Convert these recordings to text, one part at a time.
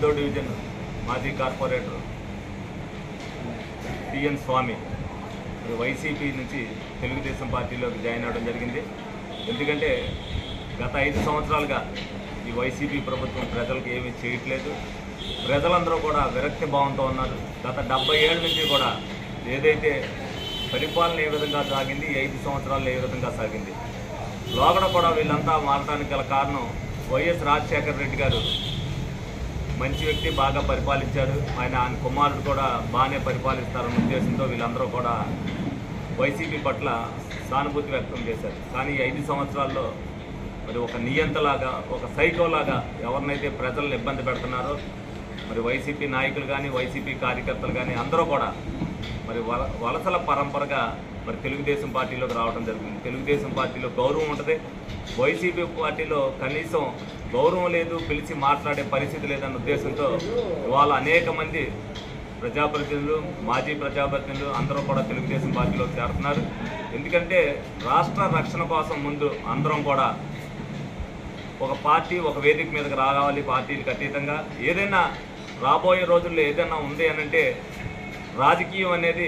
ఎనిమిదో డివిజన్ మాజీ corporator TN స్వామి మరి వైసీపీ నుంచి తెలుగుదేశం పార్టీలోకి జాయిన్ అవ్వడం జరిగింది ఎందుకంటే గత ఐదు సంవత్సరాలుగా ఈ వైసీపీ ప్రభుత్వం ప్రజలకు ఏమీ చేయట్లేదు ప్రజలందరూ కూడా విరక్తి భావంతో ఉన్నారు గత డెబ్బై ఏళ్ళ నుంచి కూడా ఏదైతే పరిపాలన ఏ విధంగా సాగింది ఈ ఐదు సంవత్సరాల్లో ఏ విధంగా సాగింది లోగడ కూడా వీళ్ళంతా మారడానికి గల కారణం వైఎస్ రాజశేఖర రెడ్డి గారు మంచి వ్యక్తి బాగా పరిపాలించాడు ఆయన ఆయన కుమారుడు కూడా బాగానే పరిపాలిస్తారన్న ఉద్దేశంతో వీళ్ళందరూ కూడా వైసీపీ పట్ల సానుభూతి వ్యక్తం చేశారు కానీ ఈ ఐదు సంవత్సరాల్లో మరి ఒక నియంతలాగా ఒక సైకోలాగా ఎవరినైతే ప్రజలను ఇబ్బంది పెడుతున్నారో మరి వైసీపీ నాయకులు కానీ వైసీపీ కార్యకర్తలు కానీ అందరూ కూడా మరి వల వలసల పరంపరగా మరి తెలుగుదేశం పార్టీలోకి రావడం జరిగింది తెలుగుదేశం పార్టీలో గౌరవం ఉంటుంది వైసీపీ పార్టీలో కనీసం గౌరవం లేదు పిలిచి మాట్లాడే పరిస్థితి లేదన్న ఉద్దేశంతో ఇవాళ అనేక మంది ప్రజాప్రతినిధులు మాజీ ప్రజాప్రతినిధులు అందరూ కూడా తెలుగుదేశం పార్టీలోకి చేరుతున్నారు ఎందుకంటే రాష్ట్ర రక్షణ కోసం ముందు అందరం కూడా ఒక పార్టీ ఒక వేదిక మీదకి రావాలి పార్టీలకు అతీతంగా ఏదైనా రాబోయే రోజుల్లో ఏదైనా ఉంది అని అంటే రాజకీయం అనేది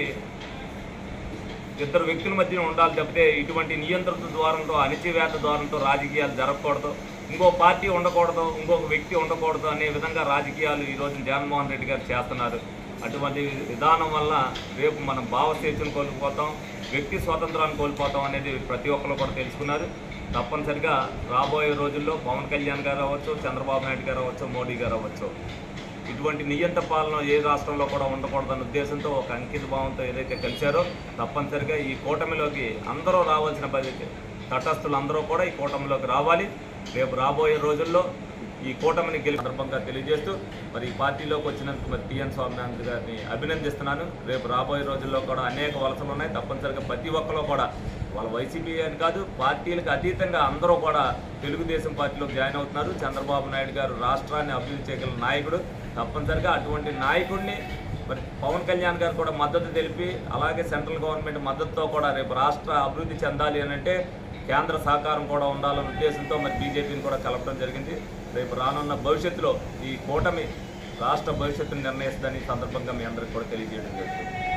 ఇద్దరు వ్యక్తుల మధ్య ఉండాలి తప్పితే ఇటువంటి నియంత్రణ ద్వారంతో అణిచివేత ద్వారంతో రాజకీయాలు జరగకూడదు ఇంకో పార్టీ ఉండకూడదు ఇంకొక వ్యక్తి ఉండకూడదు అనే విధంగా రాజకీయాలు ఈ రోజు జగన్మోహన్ రెడ్డి గారు చేస్తున్నారు అటువంటి విధానం వల్ల రేపు మనం భావస్వేచ్ఛను కోల్పోతాం వ్యక్తి స్వాతంత్రాన్ని కోల్పోతాం అనేది ప్రతి ఒక్కరు కూడా తెలుసుకున్నారు తప్పనిసరిగా రాబోయే రోజుల్లో పవన్ కళ్యాణ్ గారు అవ్వచ్చు చంద్రబాబు నాయుడు గారు అవ్వచ్చు మోడీ గారు అవ్వచ్చు ఇటువంటి నియంత పాలన ఏ రాష్ట్రంలో కూడా ఉండకూడదన్న ఉద్దేశంతో ఒక అంకిత భావంతో ఏదైతే కలిశారో తప్పనిసరిగా ఈ కూటమిలోకి అందరూ రావాల్సిన పరిస్థితి తటస్థులు అందరూ కూడా ఈ కూటమిలోకి రావాలి రేపు రాబోయే రోజుల్లో ఈ కూటమిని గెలి సందర్భంగా తెలియజేస్తూ మరి ఈ పార్టీలోకి వచ్చినందుకు మరి టిఎన్ స్వామినాథ్ గారిని అభినందిస్తున్నాను రేపు రాబోయే రోజుల్లో కూడా అనేక వలసలు ఉన్నాయి తప్పనిసరిగా ప్రతి ఒక్కరు కూడా వాళ్ళ వైసీపీ అని కాదు పార్టీలకు అతీతంగా అందరూ కూడా తెలుగుదేశం పార్టీలోకి జాయిన్ అవుతున్నారు చంద్రబాబు నాయుడు గారు రాష్ట్రాన్ని అభివృద్ధి చేయగల నాయకుడు తప్పనిసరిగా అటువంటి నాయకుడిని మరి పవన్ కళ్యాణ్ గారు కూడా మద్దతు తెలిపి అలాగే సెంట్రల్ గవర్నమెంట్ మద్దతుతో కూడా రేపు రాష్ట్ర అభివృద్ధి చెందాలి అని అంటే కేంద్ర సహకారం కూడా ఉండాలన్న ఉద్దేశంతో మరి బీజేపీని కూడా కలపడం జరిగింది రేపు రానున్న భవిష్యత్తులో ఈ కూటమి రాష్ట్ర భవిష్యత్తును నిర్ణయిస్తుందని ఈ సందర్భంగా మీ అందరికి కూడా తెలియజేయడం జరుగుతుంది